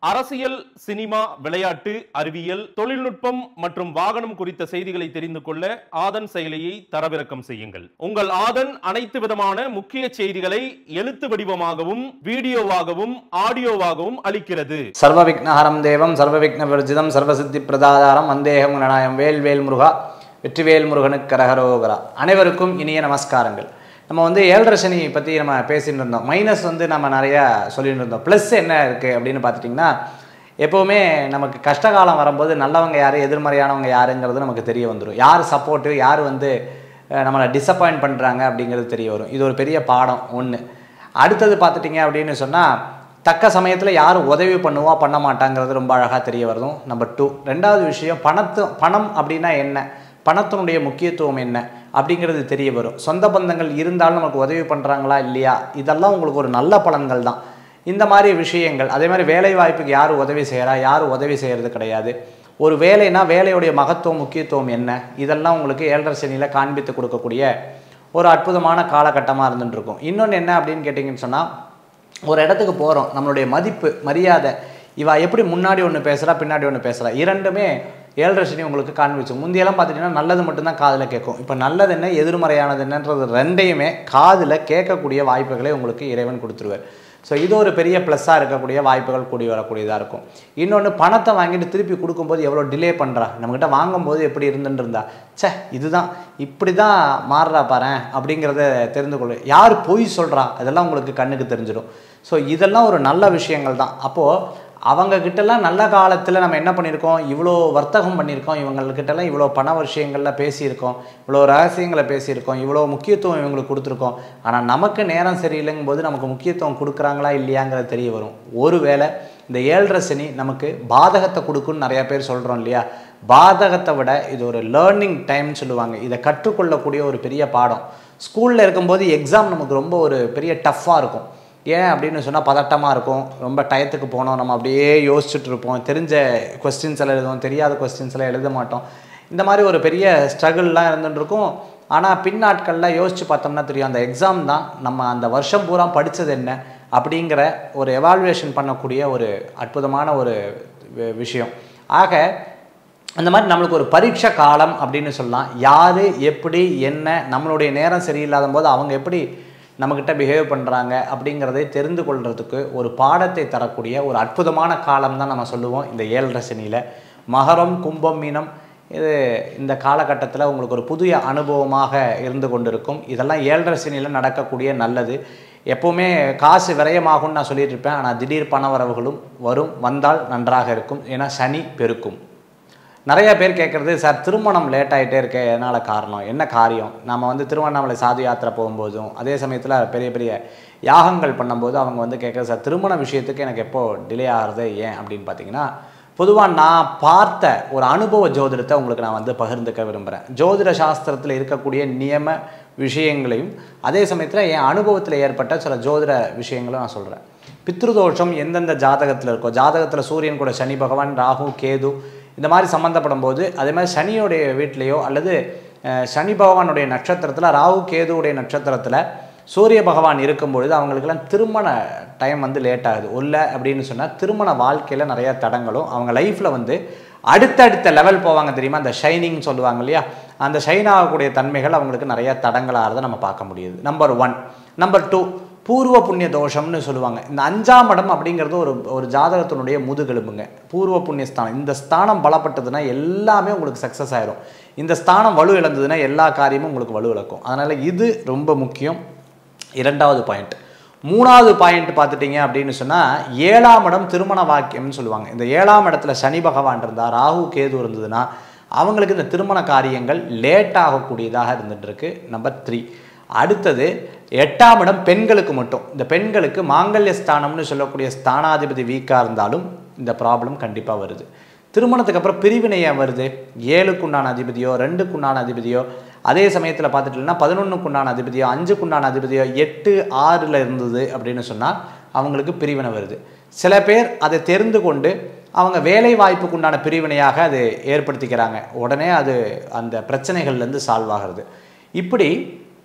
அரசியல் சினிமா விளையாட்டு அறிவியல் தொழில்நுட்பம் மற்றும் வாகனம் குறித்த செய்திகளை தெரிந்து கொள்ள ஆதன் செயலியை தரவிறக்கம் செய்யுங்கள் உங்கள் ஆதன் அனைத்து விதமான முக்கிய செய்திகளை எழுத்து வடிவமாகவும் வீடியோவாகவும் ஆடியோவாகவும் அளிக்கிறது சர்வ விக்னஹரம் தேவம் சர்வ விக்ன விரஜிதம் சர்வசித்தி பிரதாதாரம் வந்தேகம் கணநாயம் வேல் வேல் முருகா வெற்றிவேல் முருகனுக்கு கரகரோகரா அனைவருக்கும் இனிய நமஸ்காரங்கள் நம்ம வந்து ஏழரை சனி பற்றி நம்ம பேசிட்டு இருந்தோம் மைனஸ் வந்து நம்ம நிறையா சொல்லிட்டு இருந்தோம் ப்ளஸ் என்ன இருக்குது அப்படின்னு பார்த்துட்டிங்கன்னா எப்போவுமே நமக்கு கஷ்டகாலம் வரும்போது நல்லவங்க யார் எதிர்மறையானவங்க யாருங்கிறது நமக்கு தெரிய வந்துடும் யார் சப்போர்ட்டு யார் வந்து அஹ், நம்மளை டிசப்பாயிண்ட் பண்ணுறாங்க அப்படிங்கிறது தெரிய வரும் இது ஒரு பெரிய பாடம் ஒன்று அடுத்தது பார்த்துட்டிங்க அப்படின்னு சொன்னால் தக்க சமயத்தில் யார் உதவி பண்ணுவா பண்ண மாட்டாங்கிறது ரொம்ப அழகாக தெரிய வருதும் நம்பர் டூ ரெண்டாவது விஷயம் பணத்து பணம் அப்படின்னா என்ன பணத்தினுடைய முக்கியத்துவம் என்ன அப்படிங்கிறது தெரிய வரும் சொந்த பந்தங்கள் இருந்தாலும் நமக்கு உதவி பண்ணுறாங்களா இல்லையா இதெல்லாம் உங்களுக்கு ஒரு நல்ல பலன்கள் தான் இந்த மாதிரி விஷயங்கள் அதே மாதிரி வேலை வாய்ப்புக்கு யார் உதவி செய்கிறா யார் உதவி செய்கிறது கிடையாது ஒரு வேலைனா வேலையுடைய மகத்துவம் முக்கியத்துவம் என்ன இதெல்லாம் உங்களுக்கு ஏழரை சனியில் காண்பித்து கொடுக்கக்கூடிய ஒரு அற்புதமான காலகட்டமாக இருந்துட்டு இருக்கும் இன்னொன்று என்ன அப்படின்னு கேட்டிங்கன்னு சொன்னால் ஒரு இடத்துக்கு போகிறோம் நம்மளுடைய மதிப்பு மரியாதை இவ எப்படி முன்னாடி ஒன்று பேசுகிறா பின்னாடி ஒன்று பேசுகிறா இரண்டுமே ஏழரை சனி உங்களுக்கு காண்பிச்சு முந்தியெல்லாம் பார்த்துட்டிங்கன்னா நல்லது மட்டும்தான் காதில் கேட்கும் இப்போ நல்லது என்ன எதிர்மறையானது என்னன்றது ரெண்டையுமே காதில் கேட்கக்கூடிய வாய்ப்புகளை உங்களுக்கு இறைவன் கொடுத்துருவார் ஸோ இது ஒரு பெரிய ப்ளஸ்ஸாக இருக்கக்கூடிய வாய்ப்புகள் கூடி வரக்கூடியதாக இருக்கும் இன்னொன்று பணத்தை வாங்கிட்டு திருப்பி கொடுக்கும்போது எவ்வளோ டிலே பண்ணுறா நம்மக்கிட்ட வாங்கும்போது எப்படி இருந்துட்டு இருந்தா ச்சே இதுதான் இப்படி தான் மாறுறா பாரேன் அப்படிங்கிறத தெரிந்து கொள்ள யார் பொய் சொல்கிறா அதெல்லாம் உங்களுக்கு கண்ணுக்கு தெரிஞ்சிடும் ஸோ இதெல்லாம் ஒரு நல்ல விஷயங்கள் தான் அப்போது அவங்க கிட்டலாம் நல்ல காலத்தில் நம்ம என்ன பண்ணியிருக்கோம் இவ்வளோ வர்த்தகம் பண்ணியிருக்கோம் இவங்கக்கிட்டலாம் இவ்வளோ பண விஷயங்களில் பேசியிருக்கோம் இவ்வளோ ரகசியங்களை பேசியிருக்கோம் இவ்வளோ முக்கியத்துவம் இவங்களுக்கு கொடுத்துருக்கோம் ஆனால் நமக்கு நேரம் சரியில்லைங்கும் போது நமக்கு முக்கியத்துவம் கொடுக்குறாங்களா இல்லையாங்கிறது தெரிய வரும் ஒருவேளை இந்த ஏழரை சனி நமக்கு பாதகத்தை கொடுக்குன்னு நிறையா பேர் சொல்கிறோம் இல்லையா பாதகத்தை விட இது ஒரு லேர்னிங் டைம்னு சொல்லுவாங்க இதை கற்றுக்கொள்ளக்கூடிய ஒரு பெரிய பாடம் ஸ்கூலில் இருக்கும்போது எக்ஸாம் நமக்கு ரொம்ப ஒரு பெரிய டஃப்பாக இருக்கும் ஏன் அப்படின்னு சொன்னால் பதட்டமாக இருக்கும் ரொம்ப டயத்துக்கு போனோம் நம்ம அப்படியே யோசிச்சுட்டு இருப்போம் தெரிஞ்ச கொஸ்டின்ஸ் எல்லாம் எழுதுவோம் தெரியாத கொஸ்டின்ஸ் எல்லாம் எழுத மாட்டோம் இந்த மாதிரி ஒரு பெரிய ஸ்ட்ரகிள்லாம் இருந்துட்டு இருக்கும் ஆனால் பின்னாட்களில் யோசித்து பார்த்தோம்னா தெரியும் அந்த எக்ஸாம் தான் நம்ம அந்த வருஷம் பூரா படித்தது என்ன அப்படிங்கிற ஒரு எவாலுவேஷன் பண்ணக்கூடிய ஒரு அற்புதமான ஒரு வி- விஷயம் ஆக அந்த மாதிரி நம்மளுக்கு ஒரு பரீட்சை காலம் அப்படின்னு சொல்லலாம் யார் எப்படி என்ன நம்மளுடைய நேரம் சரியில்லாத போது அவங்க எப்படி நம்மக்கிட்ட பிஹேவ் பண்ணுறாங்க அப்படிங்கிறதை தெரிந்து கொள்றதுக்கு ஒரு பாடத்தை தரக்கூடிய ஒரு அற்புதமான காலம் தான் நம்ம சொல்லுவோம் இந்த ஏழரை சனியில் மகரம் கும்பம் மீனம் இது இந்த காலகட்டத்தில் உங்களுக்கு ஒரு புதிய அனுபவமாக இருந்து கொண்டிருக்கும் இதெல்லாம் ஏழரை சனியில் நடக்கக்கூடிய நல்லது எப்போவுமே காசு விரயமாகும்னு நான் சொல்லிட்டு இருப்பேன் ஆனால் திடீர் பண வரவுகளும் வரும் வந்தால் நன்றாக இருக்கும் ஏன்னா சனி பெருக்கும் நிறைய பேர் கேட்குறது சார் திருமணம் லேட் ஆகிட்டே இருக்க எதனால் காரணம் என்ன காரியம் நம்ம வந்து திருவண்ணாமலை சாது யாத்திரை போகும்போதும் அதே சமயத்தில் பெரிய பெரிய யாகங்கள் பண்ணும்போது அவங்க வந்து கேட்குறது சார் திருமண விஷயத்துக்கு எனக்கு எப்போ டிலே ஆகுறது ஏன் அப்படின்னு பார்த்தீங்கன்னா பொதுவாக நான் பார்த்த ஒரு அனுபவ ஜோதிடத்தை உங்களுக்கு நான் வந்து பகிர்ந்துக்க விரும்புகிறேன் ஜோதிட சாஸ்திரத்தில் இருக்கக்கூடிய நியம விஷயங்களையும் அதே சமயத்தில் என் அனுபவத்தில் ஏற்பட்ட சில ஜோதிட விஷயங்களும் நான் சொல்கிறேன் பித்ருதோஷம் எந்தெந்த ஜாதகத்தில் இருக்கோ ஜாதகத்தில் சூரியன் கூட சனி பகவான் ராகு கேது இந்த மாதிரி சம்மந்தப்படும் போது அதே மாதிரி சனியோடைய வீட்லேயோ அல்லது அஹ், சனி பகவானுடைய நட்சத்திரத்தில் ராகு கேதுவுடைய நட்சத்திரத்தில் சூரிய பகவான் இருக்கும் பொழுது அவங்களுக்கெல்லாம் திருமண டைம் வந்து லேட் ஆகுது உள்ள அப்படின்னு சொன்னால் திருமண வாழ்க்கையில் நிறைய தடங்களும் அவங்க லைஃப்பில் வந்து அடுத்தடுத்த லெவல் போவாங்க தெரியுமா அந்த ஷைனிங் சொல்லுவாங்க இல்லையா அந்த ஷைன் ஆகக்கூடிய தன்மைகள் அவங்களுக்கு நிறைய தடங்களாகிறத நம்ம பார்க்க முடியுது நம்பர் ஒன் நம்பர் டூ பூர்வ புண்ணிய தோஷம்னு சொல்லுவாங்க இந்த அஞ்சாம் இடம் அப்படிங்கிறது ஒரு ஒரு ஜாதகத்தினுடைய முதுகெலும்புங்க பூர்வ புண்ணிய ஸ்தானம் இந்த ஸ்தானம் பலப்பட்டதுன்னா எல்லாமே உங்களுக்கு சக்ஸஸ் ஆயிரும் இந்த ஸ்தானம் வலு இழந்ததுன்னா எல்லா காரியமும் உங்களுக்கு வலு இழக்கும் அதனால் இது ரொம்ப முக்கியம் இரண்டாவது பாயிண்ட் மூணாவது பாயிண்ட் பார்த்துட்டீங்க அப்படின்னு சொன்னால் ஏழாம் இடம் திருமண வாக்கியம்னு சொல்லுவாங்க இந்த ஏழாம் இடத்துல சனி பகவான் இருந்தால் ராகு கேது இருந்ததுன்னா அவங்களுக்கு இந்த திருமண காரியங்கள் லேட் ஆகக்கூடியதாக இருந்துட்டு இருக்கு நம்பர் த்ரீ அடுத்தது எட்டாம் இடம் பெண்களுக்கு மட்டும் இந்த பெண்களுக்கு மாங்கல்ய ஸ்தானம்னு சொல்லக்கூடிய ஸ்தானாதிபதி வீக்காக இருந்தாலும் இந்த ப்ராப்ளம் கண்டிப்பாக வருது திருமணத்துக்கு அப்புறம் பிரிவினை ஏன் வருது ஏழுக்குண்டான அதிபதியோ ரெண்டுக்குண்டான அதிபதியோ அதே சமயத்தில் பார்த்துட்டீங்கன்னா பதினொன்றுக்குண்டான அதிபதியோ அஞ்சுக்குண்டான அதிபதியோ எட்டு ஆறில் இருந்தது அப்படின்னு சொன்னால் அவங்களுக்கு பிரிவினை வருது சில பேர் அதை தெரிந்து கொண்டு அவங்க வேலை வாய்ப்புக்கு உண்டான பிரிவினையாக அது ஏற்படுத்திக்கிறாங்க உடனே அது அந்த பிரச்சனைகள்லேருந்து சால்வ் ஆகிறது இப்படி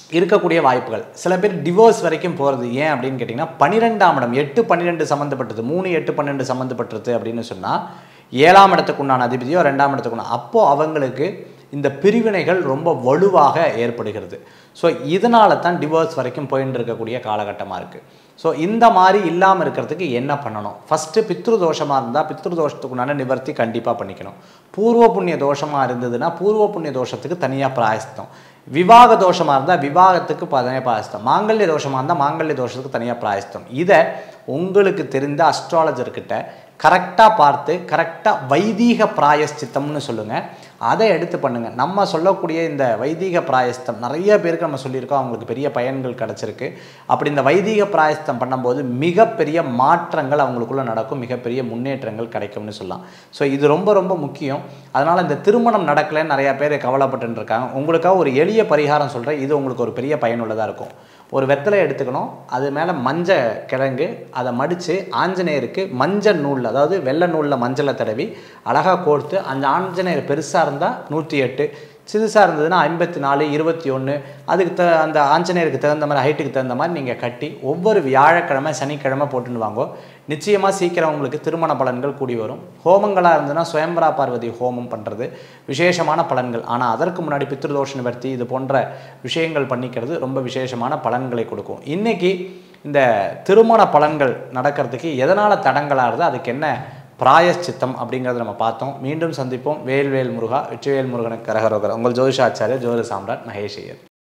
இருக்கக்கூடிய வாய்ப்புகள் சில பேர் டிவோர்ஸ் வரைக்கும் போகிறது ஏன் அப்படின்னு கேட்டிங்கன்னா பன்னிரெண்டாம் இடம் எட்டு பன்னிரெண்டு சம்மந்தப்பட்டது மூணு எட்டு பன்னெண்டு சம்மந்தப்பட்டது அப்படின்னு சொன்னால் ஏழாம் இடத்துக்கு உண்டான அதிபதியோ ரெண்டாம் இடத்துக்கு உண்டான அப்போது அவங்களுக்கு இந்த பிரிவினைகள் ரொம்ப வலுவாக ஏற்படுகிறது ஸோ இதனால தான் டிவோர்ஸ் வரைக்கும் போயின்னு இருக்கக்கூடிய காலகட்டமாக இருக்குது ஸோ இந்த மாதிரி இல்லாமல் இருக்கிறதுக்கு என்ன பண்ணணும் ஃபஸ்ட்டு பித்ரு தோஷமாக இருந்தால் பித்ரு தோஷத்துக்குண்டான நிவர்த்தி கண்டிப்பாக பண்ணிக்கணும் பூர்வ புண்ணிய தோஷமாக இருந்ததுன்னா பூர்வ புண்ணிய தோஷத்துக்கு தனியாக பிராயஸ்தம் விவாக தோஷமாக இருந்தால் விவாகத்துக்கு தனியாக பிராயஸ்தம் மாங்கல்ய தோஷமாக இருந்தால் மாங்கல்ய தோஷத்துக்கு தனியாக பிராயஸ்தம் இதை உங்களுக்கு தெரிந்த அஸ்ட்ராலஜர்கிட்ட கரெக்டாக பார்த்து கரெக்டாக வைதீக பிராயஷ்சித்தம்னு சொல்லுங்கள் அதை எடுத்து பண்ணுங்கள் நம்ம சொல்லக்கூடிய இந்த வைதீக பிராயஸ்தம் நிறைய பேருக்கு நம்ம சொல்லியிருக்கோம் அவங்களுக்கு பெரிய பயன்கள் கிடச்சிருக்கு அப்படி இந்த வைதீக பிராயஸ்தம் பண்ணும்போது மிகப்பெரிய மாற்றங்கள் அவங்களுக்குள்ள நடக்கும் மிகப்பெரிய முன்னேற்றங்கள் கிடைக்கும்னு சொல்லலாம் ஸோ இது ரொம்ப ரொம்ப முக்கியம் அதனால் இந்த திருமணம் நடக்கலைன்னு நிறையா பேர் கவலைப்பட்டு இருக்காங்க உங்களுக்காக ஒரு எளிய பரிகாரம் சொல்கிறேன் இது உங்களுக்கு ஒரு பெரிய பயனுள்ளதாக இருக்கும் ஒரு வெத்தலை எடுத்துக்கணும் அது மேலே மஞ்சள் கிழங்கு அதை மடித்து ஆஞ்சநேயருக்கு மஞ்சள் நூலில் அதாவது வெள்ளை நூலில் மஞ்சளை தடவி அழகாக கோர்த்து அந்த ஆஞ்சநேயர் பெருசாக இருந்தால் நூற்றி எட்டு சிறுசாக இருந்ததுன்னா ஐம்பத்தி நாலு இருபத்தி ஒன்று அதுக்கு த அந்த ஆஞ்சநேயருக்கு தகுந்த மாதிரி ஹைட்டுக்கு தகுந்த மாதிரி நீங்கள் கட்டி ஒவ்வொரு வியாழக்கிழமை சனிக்கிழமை போட்டுன்னு வாங்கோ நிச்சயமாக சீக்கிரம் உங்களுக்கு திருமண பலன்கள் கூடி வரும் ஹோமங்களாக இருந்ததுன்னா சுயம்பரா பார்வதி ஹோமம் பண்ணுறது விசேஷமான பலன்கள் ஆனால் அதற்கு முன்னாடி பித்ருதோஷ நிவர்த்தி இது போன்ற விஷயங்கள் பண்ணிக்கிறது ரொம்ப விசேஷமான பலன்களை கொடுக்கும் இன்றைக்கி இந்த திருமண பலன்கள் நடக்கிறதுக்கு எதனால் தடங்களாகுது அதுக்கு என்ன பிராயச்சித்தம் அப்படிங்கிறத நம்ம பார்த்தோம் மீண்டும் சந்திப்போம் வேல்வேல் முருகா வெற்றிவேல் முருகனுக்கு கரகரோகர் உங்கள் ஜோதிஷாச்சாரியர் ஜோதி சாம்ராட் மகேஷ் ஐயர்